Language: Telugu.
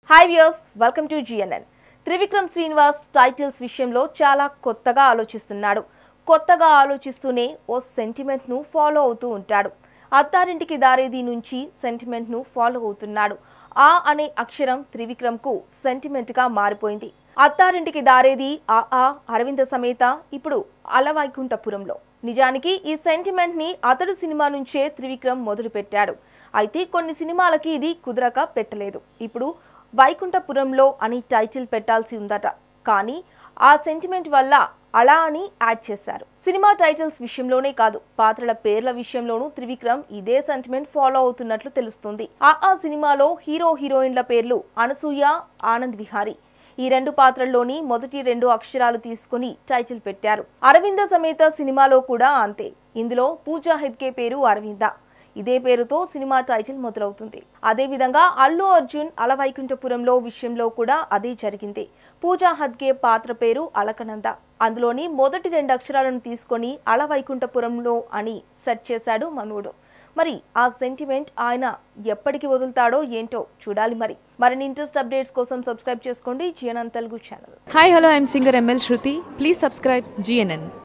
Hi viewers welcome to GNN Trivikram Srinivas titles విషయంలో చాలా కొత్తగా ఆలోచిస్తున్నాడు కొత్తగా ఆలోచిస్తూనే ఓ సెంటిమెంట్ను ఫాలో అవుతూ ఉంటాడు అత్తారింటికి దారేది నుంచి సెంటిమెంట్ను ఫాలో అవుతున్నాడు ఆ అనే అక్షరం త్రివిక్రమ్కు సెంటిమెంట్గా మారిపోయింది అత్తారింటికి దారేది ఆ ఆ అరవింద సమేత ఇప్పుడు అలవైకుంఠపురంలో నిజానికి ఈ సెంటిమెంట్ ని అతడు సినిమా నుంచే త్రివిక్రమ్ మొదలు పెట్టాడు అయితే కొన్ని సినిమాలకి ఇది కుదరక పెట్టలేదు ఇప్పుడు వైకుంఠపురంలో అని టైటిల్ పెట్టాల్సి ఉందట కానీ ఆ సెంటిమెంట్ వల్ల అలా అని యాడ్ చేశారు సినిమా టైటిల్స్ విషయంలోనే కాదు పాత్రల పేర్ల విషయంలోనూ త్రివిక్రమ్ ఇదే సెంటిమెంట్ ఫాలో అవుతున్నట్లు తెలుస్తుంది ఆ ఆ సినిమాలో హీరో హీరోయిన్ల పేర్లు అనసూయ ఆనంద్ విహారీ ఈ రెండు పాత్రల్లోని మొదటి రెండు అక్షరాలు తీసుకుని టైటిల్ పెట్టారు అరవింద సమేత సినిమాలో కూడా అంతే ఇందులో పూజా హెద్కే పేరు అరవింద ఇదే పేరుతో సినిమా టైటిల్ మొదలవుతుంది అదేవిధంగా అల్లు అర్జున్ అలవైకుంఠపురంలో విషయంలో కూడా అదే జరిగింది పూజా హద్గే పాత్ర పేరు అలకనంద అందులోని మొదటి రెండు అక్షరాలను తీసుకొని అలవైకుంఠపురంలో అని సెట్ చేశాడు మనోడు మరి ఆ సెంటిమెంట్ ఆయన ఎప్పటికి వదులుతాడో ఏంటో చూడాలి మరి మరిన్ని ఇంట్రెస్ట్ అప్డేట్స్ కోసం సబ్స్క్రైబ్ చేసుకోండి GNN Telugu channel Hi, hello, I'm singer ML Shruti. Please subscribe GNN.